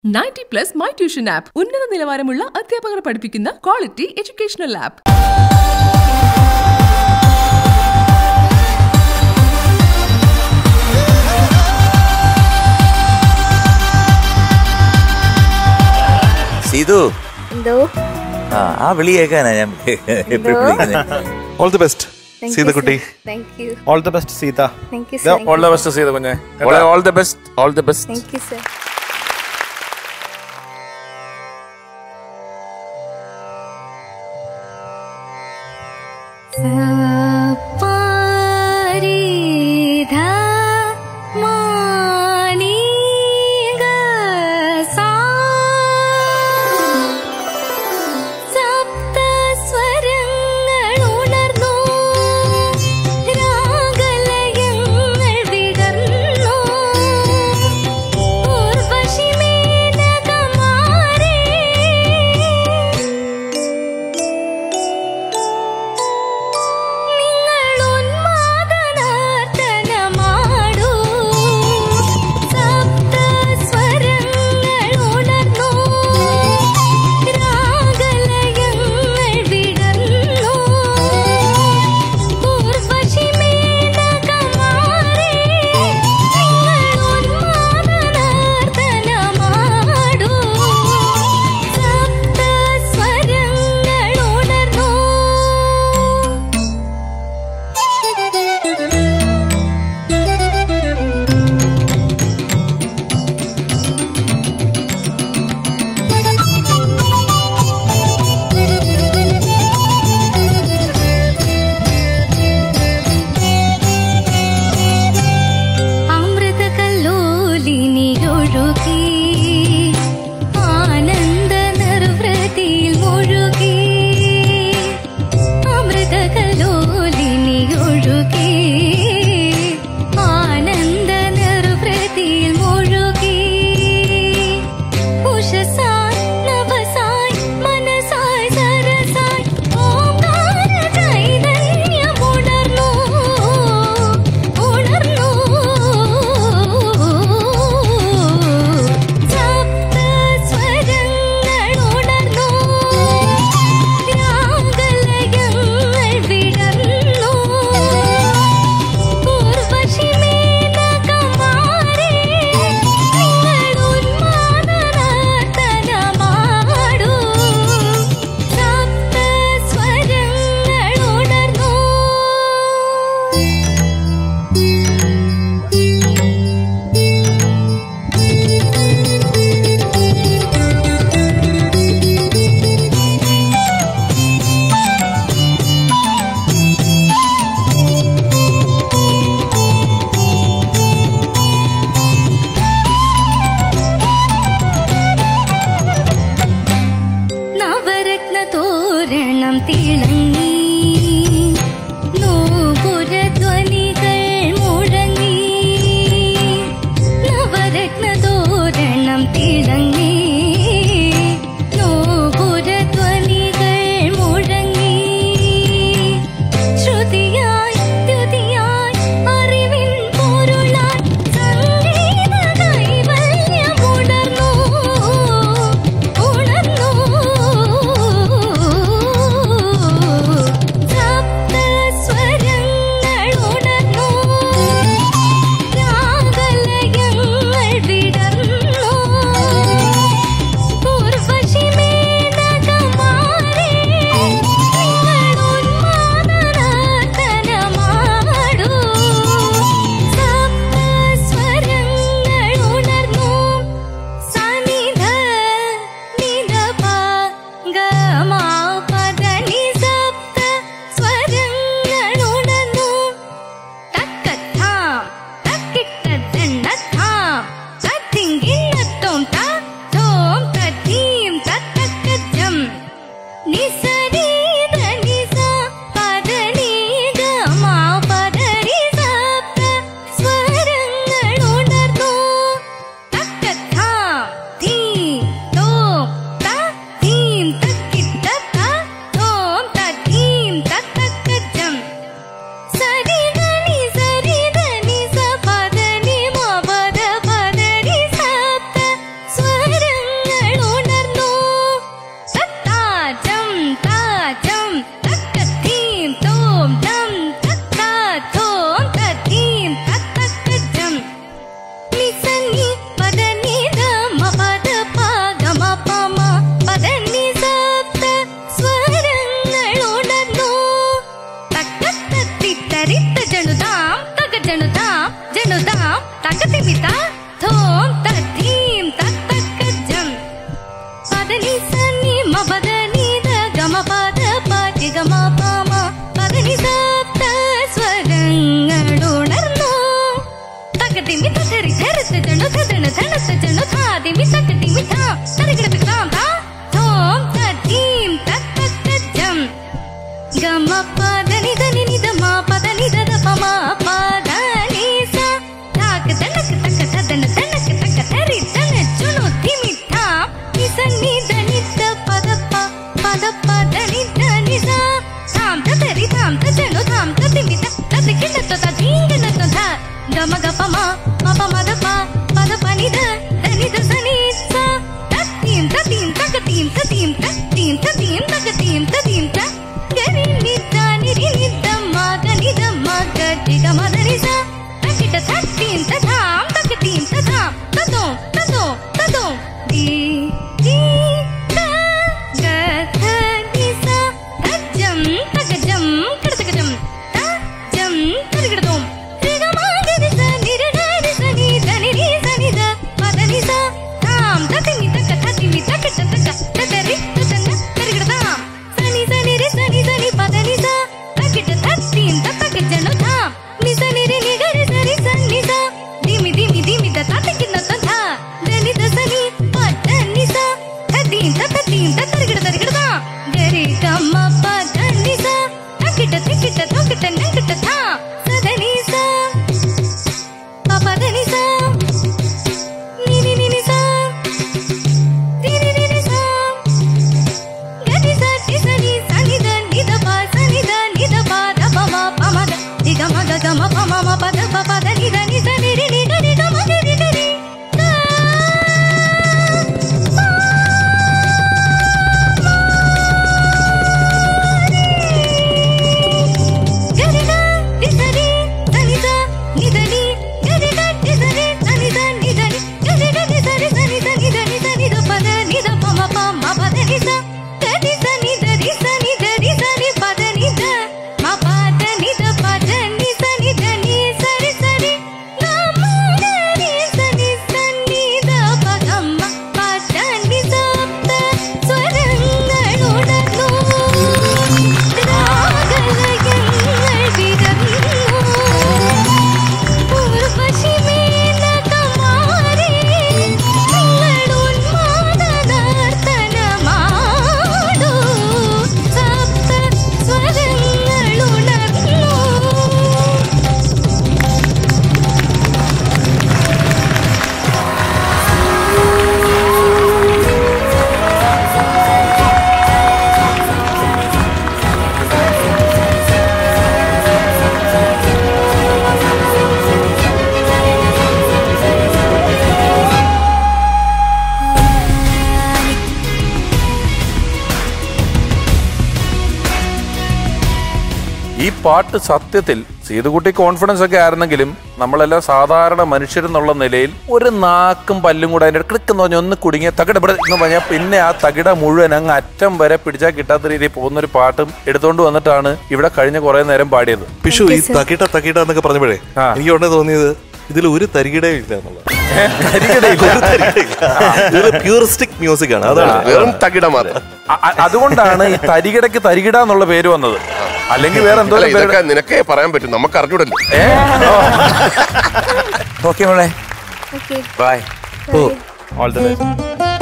Ninety plus my tuition app ഉന്നത നിലവാരമുള്ള അധ്യാപകർ പഠിപ്പിക്കുന്ന ക്വാളിറ്റി എഡ്യൂക്കേഷണൽ ആപ്പ് സീതു എന്തോ ആ ആ വിളി കേൾക്കാനാ ഞാൻ എപ്പോഴും വിളിക്കുന്നത് ഓൾ ദി ബെസ്റ്റ് സീതക്കുട്ടി thank you all the best Seetha thank you Yeah, sir all the best ചെയ്ത കുഞ്ഞെ all the best all the best thank you sir രാഗലയങ്ങൾ വിടർന്നു ധനത്ത ജനു ധാ ദിമി തക ദിമി ധാ തരകിട താം ധാ ധോം ത ധീം തക തക ജം ഗമ പദ നിധ നി നിധ മാ പദ നിധ ധ പ മാ പദ നി സ ധാക ധനക തക ധദന ധനക തക ധരി ധന ചുണു ധിമി ധാ നി സ നി ധ നി ധ പദ പ പദ പദ നി ധ നി സ ധാം ധ ധരി ധാം ധ ജനു ധാം ധ ധിമി ധ ധ കിണ്ട ത ധ ധീംഗ ന ത ധ ഗമ ഗ പ മ മ പ മ ധ പ പദ പ നി ധ ധ നി ധ സ നി സ ധ ധീം ധ ധീം തക ധീം ധ ധീം ധ ധീം ധ ധീം തക ധീം ധ ധീം ധ ഗരി നി ധ നി രി നി ധ മ ഗ നി ധ മ ഗ രി ഗ മ ധ നി സ ധ കി ധ ധ ധീം ധ ധാം തക ധീം ധ ധാം ധ ധോം ധ ധോം ധ ധോം ധീ ധീ ധ ഗ ധ നി സ ധ ജം തക ജം കിട തക ജം ധ ജം തക കിട ധോം രി ഗ മ ഗ നി സ നി ര ന നി സ നി ധ നി രി സ നി ധ പ ധ നി സ ധാം ധ ധി നി തക ധ ധി നി തക ധ തക ധ ധ രി ധ ധ ന ധ രി കിട ധാം സ നി സ നി രി സ നി ധ നി പ ധ നി സ ധ കിട ധ ധീം ധ തക ജനു ധാം നി സ നി രി നി ഗ രി സ രി സ നി സ ധിമി ധിമി ധിമി ധ ധ ധ ki ന ത ധ ധ നി ധ സ നി പ ധ നി സ ധ ധീം ധ ധ ധീം ധ ധ രി കിട ധ രി കിട ധാം ഗ രി ഗ മ പ ധ നി സ ധ കിട ധ കിട ധ കിട ന കിട ധാം സ ധ നി സ പ പ ധ നി സ നി നി നി നി സ രി രി രി രി സ ഗ നി സ ടി സ നി സ നി ധ നി ധ പ സ നി ധ നി ധ പ ധ പ മ പ മ ധ രി ഗ മ ഗ ഗ മ പ മ മ പ ധ പ പ ധ നി ധ നി സ നി രി നി ഗ രി ഗ മ രി രി രി രി ധ ഗരിഗ ദിസരി തനിസ നിദനി ഗരിഗ ദിസരി തനിസ നിദനി ഗരിഗ ദിസരി തനിസ നിദനി തനിദ പദ നിദ പമ പമ പദ നിസ ഗദിസ നിദരി സ നിദരി സരി പദ നിദ മ പദ നിദ പദ നിസ നിദനി സരി സരി ഗമ ഗരി സനി സന്നിദ പദമ പദ നിസപ്ത സ്വരങ്ങളുണർന്നു രാഗലയങ്ങൾ വിരന്നു പൂർവശിമേനകമാരി നിങ്ങളുന്മാദനർത്തനമാടൂ സപ്ത സ്വരങ്ങളുണർന്നു ഈ പാട്ട് സത്യത്തിൽ സീതുകുട്ടി കോൺഫിഡൻസ് ഒക്കെ ആയിരുന്നെങ്കിലും നമ്മളെല്ലാം സാധാരണ മനുഷ്യരെന്നുള്ള നിലയിൽ ഒരു നാക്കും പല്ലും കൂടെ അതിന്റെ ക്ലിക്ക് എന്ന് പറഞ്ഞാൽ ഒന്ന് കുടുങ്ങിയ തകിട ഇവിടെ എന്ന് പറഞ്ഞാൽ പിന്നെ ആ തകിട മുഴുവൻ അങ്ങ് അറ്റം വരെ പിടിച്ചാൽ കിട്ടാത്ത രീതിയിൽ പോകുന്ന ഒരു പാട്ടും എടുത്തുകൊണ്ട് വന്നിട്ടാണ് ഇവിടെ കഴിഞ്ഞ കുറെ നേരം പാടിയത് പിഷു ഈ തകിട തകിട എന്നൊക്കെ പറഞ്ഞപ്പോഴേ ആ. എനിക്ക് ഉടനെ തോന്നിയത് ഇതിൽ ഒരു തരികിടയും ഇല്ല എന്നുള്ളത് കരികിടയില്ല. ഒരു തരികിടയില്ല. ഇതൊരു പ്യൂറിസ്റ്റിക് മ്യൂസിക് ആണ് അതാണ് വെറും തകിട മാത്രം അ- അ- അതുകൊണ്ടാണ് ഈ തരികിടയ്ക്ക് തരികിട എന്നുള്ള പേര് വന്നത് അല്ലെങ്കിൽ വേറെ എന്തോ അല്ല ഇതൊക്കെ നിനക്കേ പറയാൻ പറ്റും നമുക്ക് അറിഞ്ഞൂടല്ലോ ഓക്കെ മോളെ okay bye all the best